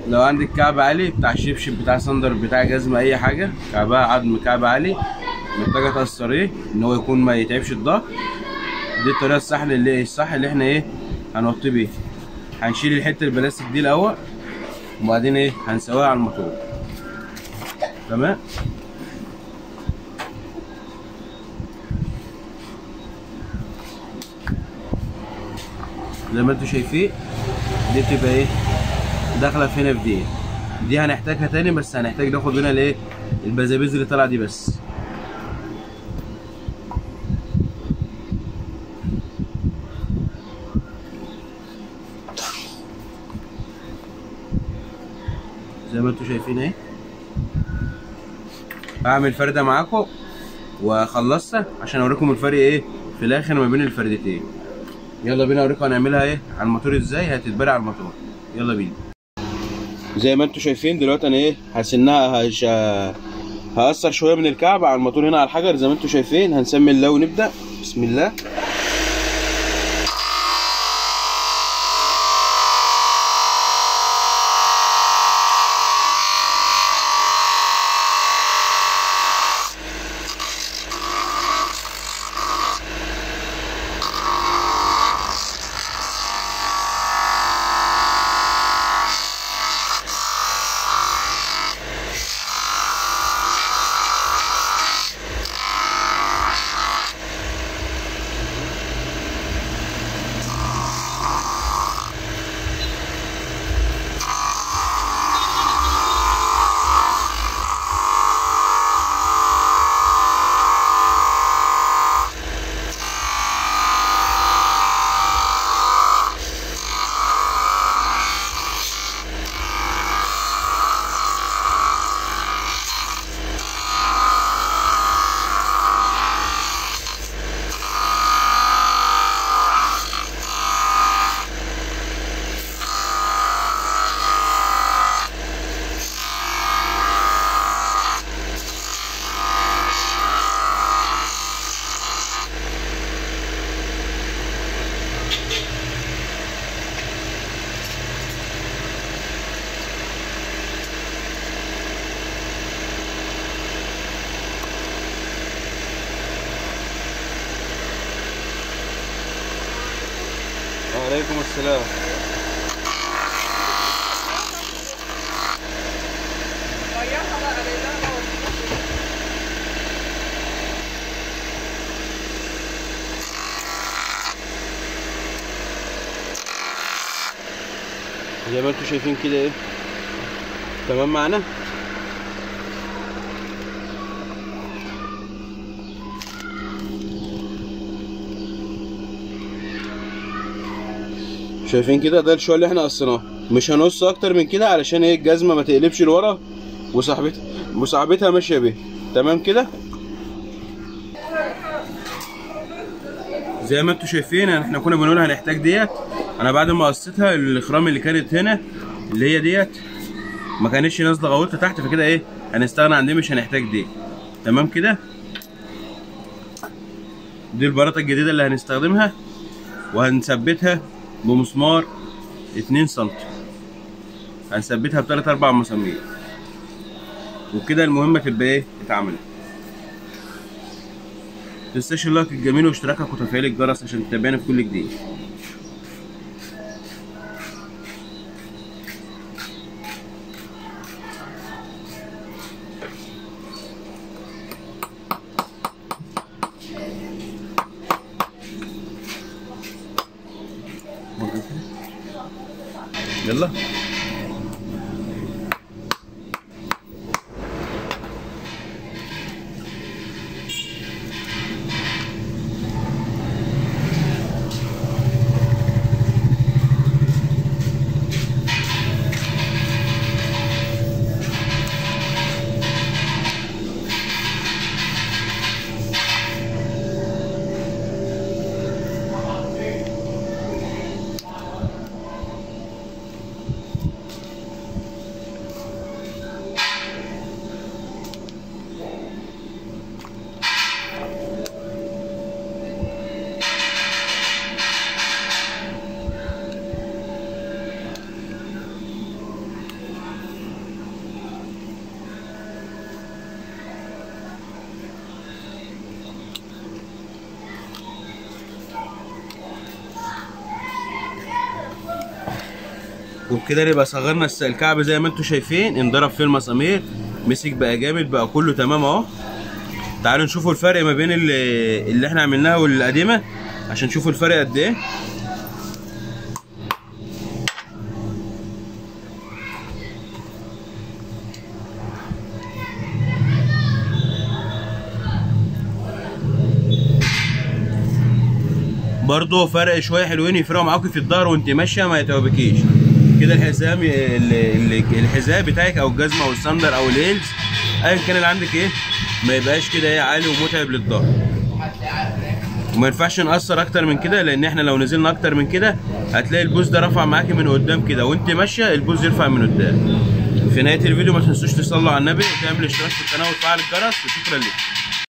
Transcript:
لو عندك كعب عالي بتاع شبشب بتاع صندر بتاع جزمة أي حاجة كعبها عظم كعب عالي محتاجة تقصريه إن هو يكون ما يتعبش الظهر دي الطريقة الصح اللي الصح اللي احنا ايه هنوطي بيه هنشيل الحتة البلاستيك دي الأول وبعدين ايه هنسويها على الموتور تمام زي ما انتوا شايفين دي بتبقى ايه داخله في هنا في دي دي هنحتاجها تاني بس هنحتاج ناخد منها الايه البزابيز اللي طالعه دي بس زي ما انتوا شايفين اهي هعمل فرده معاكم وخلصت عشان اوريكم الفرق ايه في الاخر ما بين الفردتين يلا بينا اوريكم هنعملها ايه على الموتور ازاي هتتبرع على الموتور يلا بينا زي ما انتوا شايفين دلوقتي انا ايه هسنها هش... هقصر شويه من الكعب على الموتور هنا على الحجر زي ما انتوا شايفين هنسمي الله ونبدا بسم الله وعليكم السلام زي ما انتوا شايفين كده ايه تمام معانا شايفين كده ده الشوية اللي احنا قصيناه مش هنقص اكتر من كده علشان ايه الجزمه ما تقلبش لورا وصاحبتها وصاحبتها ماشيه بيه تمام كده زي ما انتوا شايفين احنا كنا بنقول هنحتاج ديت انا بعد ما قصيتها الاخرام اللي كانت هنا اللي هي ديت ما كانتش نازله غويطه تحت فكده ايه هنستغنى عن دي مش هنحتاج دي تمام كده دي البلاطه الجديده اللي هنستخدمها وهنثبتها بمسمار 2 سم هنثبتها بثلاث اربع مسامير وكده المهمه تبقى ايه اتعملت متنساش اللايك الجميل واشتراكك وتفعيل الجرس عشان تتابعنا في كل جديد يلا وبكده نبقى صغرنا الس- الكعب زي ما انتم شايفين انضرب فيه المسامير مسك بقى جامد بقى كله تمام اهو تعالوا نشوفوا الفرق ما بين اللي, اللي احنا عملناها والقديمه عشان نشوفوا الفرق قد ايه برضه فرق شويه حلوين يفرقوا معاكي في الظهر وانت ماشيه ما يتعبكيش كده الحزام ال- ال- الحذاء بتاعك او الجزمه او الساندر او الهيلز ايا كان اللي عندك ايه ما يبقاش كده ايه عالي ومتعب للظهر وما ينفعش نقصر اكتر من كده لان احنا لو نزلنا اكتر من كده هتلاقي البوز ده رفع معاكي من قدام كده وانت ماشيه البوز يرفع من قدام في نهايه الفيديو ما تنسوش تصلوا على النبي وتعمل اشتراك في القناه وتفعل الجرس وشكرا لكم